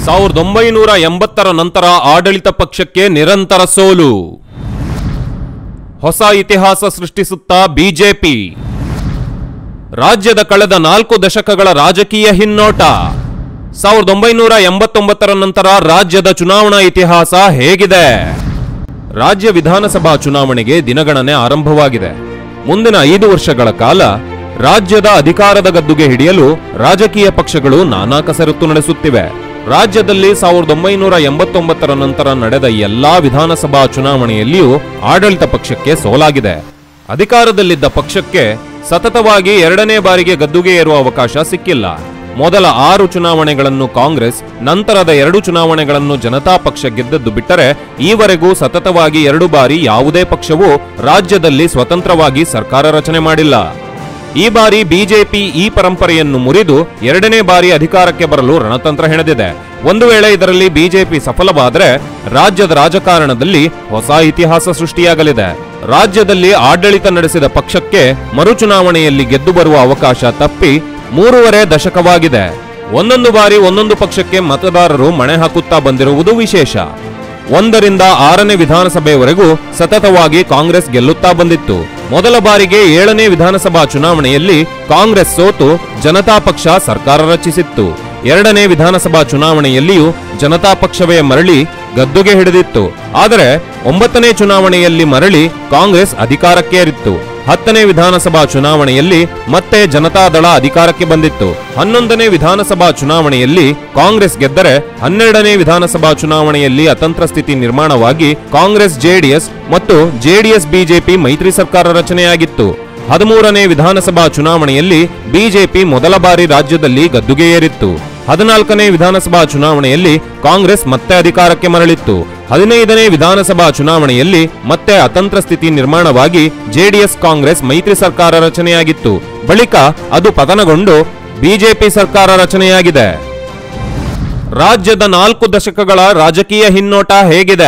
ಸಾವಿರದ ಒಂಬೈನೂರ ಎಂಬತ್ತರ ನಂತರ ಆಡಳಿತ ಪಕ್ಷಕ್ಕೆ ನಿರಂತರ ಸೋಲು ಹೊಸ ಇತಿಹಾಸ ಸೃಷ್ಟಿಸುತ್ತಾ ಬಿಜೆಪಿ ರಾಜ್ಯದ ಕಳೆದ ನಾಲ್ಕು ದಶಕಗಳ ರಾಜಕೀಯ ಹಿನ್ನೋಟ ಸಾವಿರದ ಒಂಬೈನೂರ ಎಂಬತ್ತೊಂಬತ್ತರ ನಂತರ ರಾಜ್ಯದ ಚುನಾವಣಾ ಇತಿಹಾಸ ಹೇಗಿದೆ ರಾಜ್ಯ ವಿಧಾನಸಭಾ ಚುನಾವಣೆಗೆ ದಿನಗಣನೆ ಆರಂಭವಾಗಿದೆ ಮುಂದಿನ ಐದು ವರ್ಷಗಳ ಕಾಲ ರಾಜ್ಯದ ಅಧಿಕಾರದ ಗದ್ದುಗೆ ಹಿಡಿಯಲು ರಾಜಕೀಯ ಪಕ್ಷಗಳು ನಾನಾ ಕಸರತ್ತು ನಡೆಸುತ್ತಿವೆ ರಾಜ್ಯದಲ್ಲಿ ಸಾವಿರದ ಒಂಬೈನೂರ ಎಂಬತ್ತೊಂಬತ್ತರ ನಂತರ ನಡೆದ ಎಲ್ಲಾ ವಿಧಾನಸಭಾ ಚುನಾವಣೆಯಲ್ಲಿಯೂ ಆಡಳಿತ ಪಕ್ಷಕ್ಕೆ ಸೋಲಾಗಿದೆ ಅಧಿಕಾರದಲ್ಲಿದ್ದ ಪಕ್ಷಕ್ಕೆ ಸತತವಾಗಿ ಎರಡನೇ ಬಾರಿಗೆ ಗದ್ದುಗೆ ಏರುವ ಅವಕಾಶ ಸಿಕ್ಕಿಲ್ಲ ಮೊದಲ ಆರು ಚುನಾವಣೆಗಳನ್ನು ಕಾಂಗ್ರೆಸ್ ನಂತರದ ಎರಡು ಚುನಾವಣೆಗಳನ್ನು ಜನತಾ ಪಕ್ಷ ಗೆದ್ದದ್ದು ಬಿಟ್ಟರೆ ಈವರೆಗೂ ಸತತವಾಗಿ ಎರಡು ಬಾರಿ ಯಾವುದೇ ಪಕ್ಷವು ರಾಜ್ಯದಲ್ಲಿ ಸ್ವತಂತ್ರವಾಗಿ ಸರ್ಕಾರ ರಚನೆ ಮಾಡಿಲ್ಲ ಈ ಬಾರಿ ಬಿಜೆಪಿ ಈ ಪರಂಪರೆಯನ್ನು ಮುರಿದು ಎರಡನೇ ಬಾರಿ ಅಧಿಕಾರಕ್ಕೆ ಬರಲು ರಣತಂತ್ರ ಹೆಣೆದಿದೆ ಒಂದು ವೇಳೆ ಇದರಲ್ಲಿ ಬಿಜೆಪಿ ಸಫಲವಾದರೆ ರಾಜ್ಯದ ರಾಜಕಾರಣದಲ್ಲಿ ಹೊಸ ಇತಿಹಾಸ ಸೃಷ್ಟಿಯಾಗಲಿದೆ ರಾಜ್ಯದಲ್ಲಿ ಆಡಳಿತ ನಡೆಸಿದ ಪಕ್ಷಕ್ಕೆ ಮರುಚುನಾವಣೆಯಲ್ಲಿ ಗೆದ್ದು ಬರುವ ಅವಕಾಶ ತಪ್ಪಿ ಮೂರುವರೆ ದಶಕವಾಗಿದೆ ಒಂದೊಂದು ಬಾರಿ ಒಂದೊಂದು ಪಕ್ಷಕ್ಕೆ ಮತದಾರರು ಮಣೆ ಹಾಕುತ್ತಾ ಬಂದಿರುವುದು ವಿಶೇಷ ಒಂದರಿಂದ ಆರನೇ ವಿಧಾನಸಭೆಯವರೆಗೂ ಸತತವಾಗಿ ಕಾಂಗ್ರೆಸ್ ಗೆಲ್ಲುತ್ತಾ ಬಂದಿತ್ತು ಮೊದಲ ಬಾರಿಗೆ ಏಳನೇ ವಿಧಾನಸಭಾ ಚುನಾವಣೆಯಲ್ಲಿ ಕಾಂಗ್ರೆಸ್ ಸೋತು ಜನತಾ ಪಕ್ಷ ಸರ್ಕಾರ ರಚಿಸಿತ್ತು ಎರಡನೇ ವಿಧಾನಸಭಾ ಚುನಾವಣೆಯಲ್ಲಿಯೂ ಜನತಾ ಪಕ್ಷವೇ ಮರಳಿ ಗದ್ದುಗೆ ಹಿಡಿದಿತ್ತು ಆದರೆ ಒಂಬತ್ತನೇ ಚುನಾವಣೆಯಲ್ಲಿ ಮರಳಿ ಕಾಂಗ್ರೆಸ್ ಅಧಿಕಾರಕ್ಕೇರಿತ್ತು ಹತ್ತನೇ ವಿಧಾನಸಭಾ ಚುನಾವಣೆಯಲ್ಲಿ ಮತ್ತೆ ಜನತಾದಳ ಅಧಿಕಾರಕ್ಕೆ ಬಂದಿತ್ತು ಹನ್ನೊಂದನೇ ವಿಧಾನಸಭಾ ಚುನಾವಣೆಯಲ್ಲಿ ಕಾಂಗ್ರೆಸ್ ಗೆದ್ದರೆ ಹನ್ನೆರಡನೇ ವಿಧಾನಸಭಾ ಚುನಾವಣೆಯಲ್ಲಿ ಅತಂತ್ರ ಸ್ಥಿತಿ ನಿರ್ಮಾಣವಾಗಿ ಕಾಂಗ್ರೆಸ್ ಜೆಡಿಎಸ್ ಮತ್ತು ಜೆಡಿಎಸ್ ಬಿಜೆಪಿ ಮೈತ್ರಿ ಸರ್ಕಾರ ರಚನೆಯಾಗಿತ್ತು ಹದಿಮೂರನೇ ವಿಧಾನಸಭಾ ಚುನಾವಣೆಯಲ್ಲಿ ಬಿಜೆಪಿ ಮೊದಲ ಬಾರಿ ರಾಜ್ಯದಲ್ಲಿ ಗದ್ದುಗೆ ಏರಿತ್ತು ಹದಿನಾಲ್ಕನೇ ವಿಧಾನಸಭಾ ಚುನಾವಣೆಯಲ್ಲಿ ಕಾಂಗ್ರೆಸ್ ಮತ್ತೆ ಅಧಿಕಾರಕ್ಕೆ ಮರಳಿತ್ತು ಹದಿನೈದನೇ ವಿಧಾನಸಭಾ ಚುನಾವಣೆಯಲ್ಲಿ ಮತ್ತೆ ಅತಂತ್ರ ಸ್ಥಿತಿ ನಿರ್ಮಾಣವಾಗಿ ಜೆಡಿಎಸ್ ಕಾಂಗ್ರೆಸ್ ಮೈತ್ರಿ ಸರ್ಕಾರ ರಚನೆಯಾಗಿತ್ತು ಬಳಿಕ ಅದು ಪತನಗೊಂಡು ಬಿಜೆಪಿ ಸರ್ಕಾರ ರಚನೆಯಾಗಿದೆ ರಾಜ್ಯದ ನಾಲ್ಕು ದಶಕಗಳ ರಾಜಕೀಯ ಹಿನ್ನೋಟ ಹೇಗಿದೆ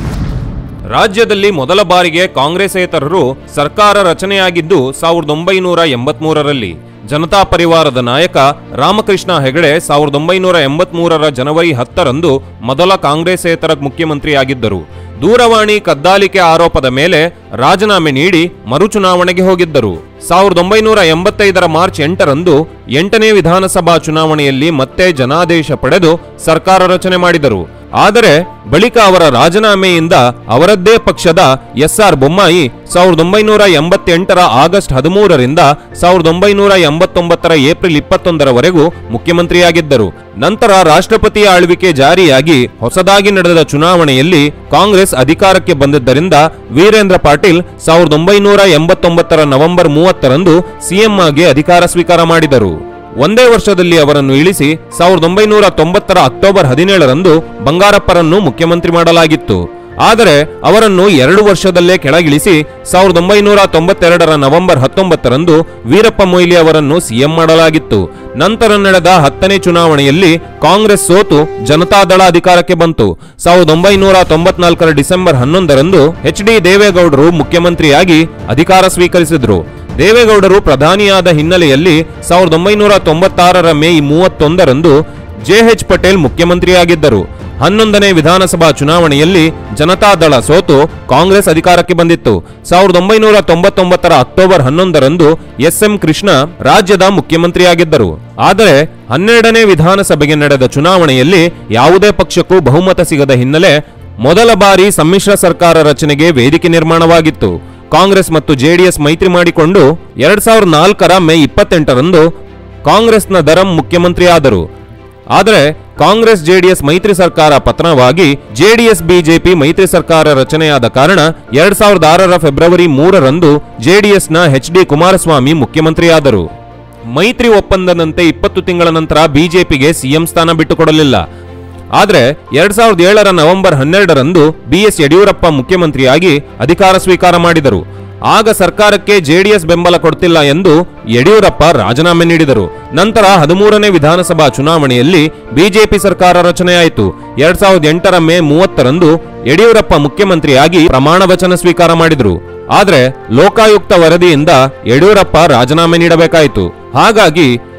ರಾಜ್ಯದಲ್ಲಿ ಮೊದಲ ಬಾರಿಗೆ ಕಾಂಗ್ರೆಸ್ಸೇತರರು ಸರ್ಕಾರ ರಚನೆಯಾಗಿದ್ದು ಸಾವಿರದ ಒಂಬೈನೂರ ಎಂಬತ್ಮೂರರಲ್ಲಿ ಜನತಾ ಪರಿವಾರದ ನಾಯಕ ರಾಮಕೃಷ್ಣ ಹೆಗಡೆ ಸಾವಿರದ ಒಂಬೈನೂರ ಎಂಬತ್ಮೂರರ ಜನವರಿ ಹತ್ತರಂದು ಮೊದಲ ಕಾಂಗ್ರೆಸ್ಸೇತರ ಮುಖ್ಯಮಂತ್ರಿಯಾಗಿದ್ದರು ದೂರವಾಣಿ ಕದ್ದಾಲಿಕೆ ಆರೋಪದ ಮೇಲೆ ರಾಜೀನಾಮೆ ನೀಡಿ ಮರುಚುನಾವಣೆಗೆ ಹೋಗಿದ್ದರು ಸಾವಿರದ ಒಂಬೈನೂರ ಎಂಬತ್ತೈದರ ಮಾರ್ಚ್ ಎಂಟರಂದು ಎಂಟನೇ ವಿಧಾನಸಭಾ ಚುನಾವಣೆಯಲ್ಲಿ ಮತ್ತೆ ಜನಾದೇಶ ಪಡೆದು ಸರ್ಕಾರ ರಚನೆ ಮಾಡಿದರು ಆದರೆ ಬಳಿಕ ಅವರ ರಾಜೀನಾಮೆಯಿಂದ ಅವರದ್ದೇ ಪಕ್ಷದ ಎಸ್ಆರ್ ಬೊಮ್ಮಾಯಿ ಸಾವಿರದ ಒಂಬೈನೂರ ಎಂಬತ್ತೆಂಟರ ಆಗಸ್ಟ್ ಹದಿಮೂರರಿಂದ ಸಾವಿರದ ಒಂಬೈನೂರ ಎಂಬತ್ತೊಂಬತ್ತರ ಏಪ್ರಿಲ್ ಇಪ್ಪತ್ತೊಂದರವರೆಗೂ ಮುಖ್ಯಮಂತ್ರಿಯಾಗಿದ್ದರು ನಂತರ ರಾಷ್ಟ್ರಪತಿ ಆಳ್ವಿಕೆ ಜಾರಿಯಾಗಿ ಹೊಸದಾಗಿ ನಡೆದ ಚುನಾವಣೆಯಲ್ಲಿ ಕಾಂಗ್ರೆಸ್ ಅಧಿಕಾರಕ್ಕೆ ಬಂದಿದ್ದರಿಂದ ವೀರೇಂದ್ರ ಪಾಟೀಲ್ ಸಾವಿರದ ಒಂಬೈನೂರ ಎಂಬತ್ತೊಂಬತ್ತರ ನವೆಂಬರ್ ಮೂವತ್ತರಂದು ಸಿಎಂ ಆಗಿ ಅಧಿಕಾರ ಸ್ವೀಕಾರ ಮಾಡಿದರು ಒಂದೇ ವರ್ಷದಲ್ಲಿ ಅವರನ್ನು ಇಳಿಸಿ ಸಾವಿರದ ಒಂಬೈನೂರ ತೊಂಬತ್ತರ ಅಕ್ಟೋಬರ್ ಹದಿನೇಳರಂದು ಬಂಗಾರಪ್ಪರನ್ನು ಮುಖ್ಯಮಂತ್ರಿ ಮಾಡಲಾಗಿತ್ತು ಆದರೆ ಅವರನ್ನು ಎರಡು ವರ್ಷದಲ್ಲೇ ಕೆಳಗಿಳಿಸಿ ಸಾವಿರದ ಒಂಬೈನೂರ ತೊಂಬತ್ತೆರಡರ ನವೆಂಬರ್ ಹತ್ತೊಂಬತ್ತರಂದು ವೀರಪ್ಪ ಮೊಯ್ಲಿ ಅವರನ್ನು ಸಿಎಂ ಮಾಡಲಾಗಿತ್ತು ನಂತರ ನಡೆದ ಹತ್ತನೇ ಚುನಾವಣೆಯಲ್ಲಿ ಕಾಂಗ್ರೆಸ್ ಸೋತು ಜನತಾದಳ ಅಧಿಕಾರಕ್ಕೆ ಬಂತು ಸಾವಿರದ ಒಂಬೈನೂರ ತೊಂಬತ್ನಾಲ್ಕರ ಡಿಸೆಂಬರ್ ಹನ್ನೊಂದರಂದು ಎಚ್ ಡಿ ದೇವೇಗೌಡರು ಮುಖ್ಯಮಂತ್ರಿಯಾಗಿ ಅಧಿಕಾರ ಸ್ವೀಕರಿಸಿದ್ರು ದೇವೇಗೌಡರು ಪ್ರಧಾನಿಯಾದ ಹಿನ್ನೆಲೆಯಲ್ಲಿ ಸಾವಿರದ ಒಂಬೈನೂರ ತೊಂಬತ್ತಾರರ ಮೇ ಮೂವತ್ತೊಂದರಂದು ಜೆಎಚ್ ಪಟೇಲ್ ಮುಖ್ಯಮಂತ್ರಿಯಾಗಿದ್ದರು ಹನ್ನೊಂದನೇ ವಿಧಾನಸಭಾ ಚುನಾವಣೆಯಲ್ಲಿ ಜನತಾದಳ ಸೋತು ಕಾಂಗ್ರೆಸ್ ಅಧಿಕಾರಕ್ಕೆ ಬಂದಿತ್ತು ಸಾವಿರದ ಒಂಬೈನೂರ ತೊಂಬತ್ತೊಂಬತ್ತರ ಅಕ್ಟೋಬರ್ ಹನ್ನೊಂದರಂದು ಎಸ್ ಎಂ ಕೃಷ್ಣ ರಾಜ್ಯದ ಮುಖ್ಯಮಂತ್ರಿಯಾಗಿದ್ದರು ಆದರೆ ಹನ್ನೆರಡನೇ ವಿಧಾನಸಭೆಗೆ ನಡೆದ ಚುನಾವಣೆಯಲ್ಲಿ ಯಾವುದೇ ಪಕ್ಷಕ್ಕೂ ಬಹುಮತ ಸಿಗದ ಹಿನ್ನೆಲೆ ಮೊದಲ ಬಾರಿ ಸಮ್ಮಿಶ್ರ ಸರ್ಕಾರ ರಚನೆಗೆ ವೇದಿಕೆ ನಿರ್ಮಾಣವಾಗಿತ್ತು ಕಾಂಗ್ರೆಸ್ ಮತ್ತು ಜೆಡಿಎಸ್ ಮೈತ್ರಿ ಮಾಡಿಕೊಂಡು ಎರಡ್ ಸಾವಿರದ ನಾಲ್ಕರ ಮೇ ಇಪ್ಪತ್ತೆಂಟರಂದು ಕಾಂಗ್ರೆಸ್ನ ದರಂ ಮುಖ್ಯಮಂತ್ರಿಯಾದರು ಆದರೆ ಕಾಂಗ್ರೆಸ್ ಜೆಡಿಎಸ್ ಮೈತ್ರಿ ಸರ್ಕಾರ ಪತನವಾಗಿ ಜೆಡಿಎಸ್ ಬಿಜೆಪಿ ಮೈತ್ರಿ ಸರ್ಕಾರ ರಚನೆಯಾದ ಕಾರಣ ಎರಡ್ ಸಾವಿರದ ಆರರ ಫೆಬ್ರವರಿ ಮೂರರಂದು ಜೆಡಿಎಸ್ನ ಎಚ್ ಡಿ ಕುಮಾರಸ್ವಾಮಿ ಮುಖ್ಯಮಂತ್ರಿಯಾದರು ಮೈತ್ರಿ ಒಪ್ಪಂದದಂತೆ ಇಪ್ಪತ್ತು ತಿಂಗಳ ನಂತರ ಬಿಜೆಪಿಗೆ ಸಿಎಂ ಸ್ಥಾನ ಬಿಟ್ಟುಕೊಡಲಿಲ್ಲ ಆದರೆ ಎರಡ್ ಸಾವಿರದ ಏಳರ ನವೆಂಬರ್ ಹನ್ನೆರಡರಂದು ಬಿಎಸ್ ಯಡಿಯೂರಪ್ಪ ಮುಖ್ಯಮಂತ್ರಿಯಾಗಿ ಅಧಿಕಾರ ಸ್ವೀಕಾರ ಮಾಡಿದರು ಆಗ ಸರ್ಕಾರಕ್ಕೆ ಜೆಡಿಎಸ್ ಬೆಂಬಲ ಕೊಡ್ತಿಲ್ಲ ಎಂದು ಯಡಿಯೂರಪ್ಪ ರಾಜೀನಾಮೆ ನೀಡಿದರು ನಂತರ ಹದಿಮೂರನೇ ವಿಧಾನಸಭಾ ಚುನಾವಣೆಯಲ್ಲಿ ಬಿಜೆಪಿ ಸರ್ಕಾರ ರಚನೆಯಾಯಿತು ಎರಡ್ ಸಾವಿರದ ಎಂಟರ ಮೇ ಮೂವತ್ತರಂದು ಯಡಿಯೂರಪ್ಪ ಮುಖ್ಯಮಂತ್ರಿಯಾಗಿ ಪ್ರಮಾಣ ವಚನ ಸ್ವೀಕಾರ ಮಾಡಿದರು ಆದರೆ ಲೋಕಾಯುಕ್ತ ವರದಿಯಿಂದ ಯಡಿಯೂರಪ್ಪ ರಾಜೀನಾಮೆ ನೀಡಬೇಕಾಯಿತು ಹಾಗಾಗಿ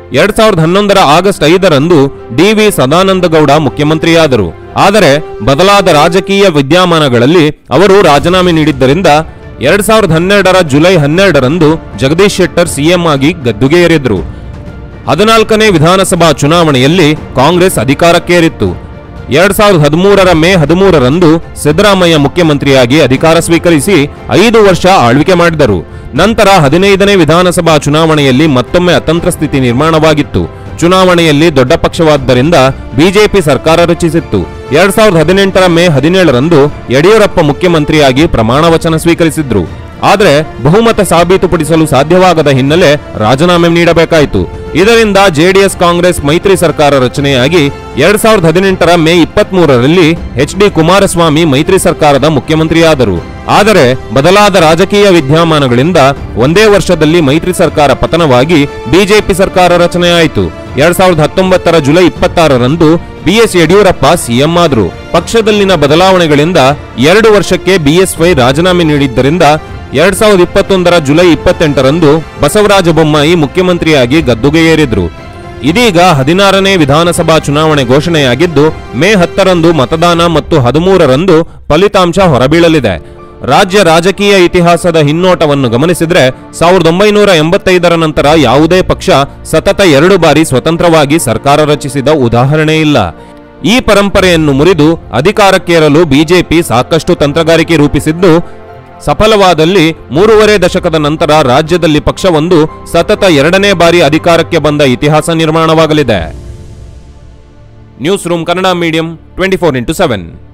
ಎರಡ್ ಸಾವಿರದ ಹನ್ನೊಂದರ ಆಗಸ್ಟ್ ಐದರಂದು ಡಿವಿ ಸದಾನಂದಗೌಡ ಮುಖ್ಯಮಂತ್ರಿಯಾದರು ಆದರೆ ಬದಲಾದ ರಾಜಕೀಯ ವಿದ್ಯಮಾನಗಳಲ್ಲಿ ಅವರು ರಾಜೀನಾಮೆ ನೀಡಿದ್ದರಿಂದ ಎರಡ್ ಸಾವಿರದ ಹನ್ನೆರಡರ ಜುಲೈ ಹನ್ನೆರಡರಂದು ಜಗದೀಶ್ ಶೆಟ್ಟರ್ ಸಿಎಂ ಆಗಿ ಗದ್ದುಗೆ ಏರಿದ್ರು ಹದಿನಾಲ್ಕನೇ ವಿಧಾನಸಭಾ ಚುನಾವಣೆಯಲ್ಲಿ ಕಾಂಗ್ರೆಸ್ ಅಧಿಕಾರಕ್ಕೇರಿತ್ತು ಎರಡ್ ಸಾವಿರದ ಹದಿಮೂರರ ಮೇ ಹದಿಮೂರರಂದು ಸಿದ್ದರಾಮಯ್ಯ ಮುಖ್ಯಮಂತ್ರಿಯಾಗಿ ಅಧಿಕಾರ ಸ್ವೀಕರಿಸಿ ಐದು ವರ್ಷ ಆಳ್ವಿಕೆ ಮಾಡಿದರು ನಂತರ ಹದಿನೈದನೇ ವಿಧಾನಸಭಾ ಚುನಾವಣೆಯಲ್ಲಿ ಮತ್ತೊಮ್ಮೆ ಅತಂತ್ರ ಸ್ಥಿತಿ ನಿರ್ಮಾಣವಾಗಿತ್ತು ಚುನಾವಣೆಯಲ್ಲಿ ದೊಡ್ಡ ಪಕ್ಷವಾದ್ದರಿಂದ ಬಿಜೆಪಿ ಸರ್ಕಾರ ರಚಿಸಿತ್ತು ಎರಡ್ ಸಾವಿರದ ಹದಿನೆಂಟರ ಮೇ ಹದಿನೇಳರಂದು ಯಡಿಯೂರಪ್ಪ ಮುಖ್ಯಮಂತ್ರಿಯಾಗಿ ಪ್ರಮಾಣ ವಚನ ಸ್ವೀಕರಿಸಿದ್ರು ಆದರೆ ಬಹುಮತ ಸಾಬೀತುಪಡಿಸಲು ಸಾಧ್ಯವಾಗದ ಹಿನ್ನೆಲೆ ರಾಜೀನಾಮೆ ನೀಡಬೇಕಾಯಿತು ಇದರಿಂದ ಜೆಡಿಎಸ್ ಕಾಂಗ್ರೆಸ್ ಮೈತ್ರಿ ಸರ್ಕಾರ ರಚನೆಯಾಗಿ ಎರಡ್ ಸಾವಿರದ ಹದಿನೆಂಟರ ಮೇ ಇಪ್ಪತ್ತ್ ಮೂರರಲ್ಲಿ ಎಚ್ ಡಿ ಕುಮಾರಸ್ವಾಮಿ ಮೈತ್ರಿ ಸರ್ಕಾರದ ಮುಖ್ಯಮಂತ್ರಿಯಾದರು ಆದರೆ ಬದಲಾದ ರಾಜಕೀಯ ವಿದ್ಯಮಾನಗಳಿಂದ ಒಂದೇ ವರ್ಷದಲ್ಲಿ ಮೈತ್ರಿ ಸರ್ಕಾರ ಪತನವಾಗಿ ಬಿಜೆಪಿ ಸರ್ಕಾರ ರಚನೆಯಾಯಿತು ಎರಡ್ ಸಾವಿರದ ಹತ್ತೊಂಬತ್ತರ ಜುಲೈ ಇಪ್ಪತ್ತಾರರಂದು ಬಿಎಸ್ ಯಡಿಯೂರಪ್ಪ ಸಿಎಂ ಆದರು ಪಕ್ಷದಲ್ಲಿನ ಬದಲಾವಣೆಗಳಿಂದ ಎರಡು ವರ್ಷಕ್ಕೆ ಬಿಎಸ್ವೈ ರಾಜೀನಾಮೆ ನೀಡಿದ್ದರಿಂದ ಎರಡ್ ಸಾವಿರದ ಇಪ್ಪತ್ತೊಂದರ ಜುಲೈ ಇಪ್ಪತ್ತೆಂಟರಂದು ಬಸವರಾಜ ಬೊಮ್ಮಾಯಿ ಮುಖ್ಯಮಂತ್ರಿಯಾಗಿ ಗದ್ದುಗೆ ಏರಿದ್ರು ಇದೀಗ ಹದಿನಾರನೇ ವಿಧಾನಸಭಾ ಚುನಾವಣೆ ಘೋಷಣೆಯಾಗಿದ್ದು ಮೇ ಹತ್ತರಂದು ಮತದಾನ ಮತ್ತು ಹದಿಮೂರರಂದು ಫಲಿತಾಂಶ ಹೊರಬೀಳಲಿದೆ ರಾಜ್ಯ ರಾಜಕೀಯ ಇತಿಹಾಸದ ಹಿನ್ನೋಟವನ್ನು ಗಮನಿಸಿದ್ರೆ ಸಾವಿರದ ಒಂಬೈನೂರ ಎಂಬತ್ತೈದರ ನಂತರ ಯಾವುದೇ ಪಕ್ಷ ಸತತ ಎರಡು ಬಾರಿ ಸ್ವತಂತ್ರವಾಗಿ ಸರ್ಕಾರ ರಚಿಸಿದ ಉದಾಹರಣೆ ಇಲ್ಲ ಈ ಪರಂಪರೆಯನ್ನು ಮುರಿದು ಅಧಿಕಾರಕ್ಕೇರಲು ಬಿಜೆಪಿ ಸಾಕಷ್ಟು ತಂತ್ರಗಾರಿಕೆ ರೂಪಿಸಿದ್ದು ಸಫಲವಾದಲ್ಲಿ ಮೂರುವರೆ ದಶಕದ ನಂತರ ರಾಜ್ಯದಲ್ಲಿ ಪಕ್ಷವೊಂದು ಸತತ ಎರಡನೇ ಬಾರಿ ಅಧಿಕಾರಕ್ಕೆ ಬಂದ ಇತಿಹಾಸ ನಿರ್ಮಾಣವಾಗಲಿದೆ newsroom Kannada medium twenty four into seven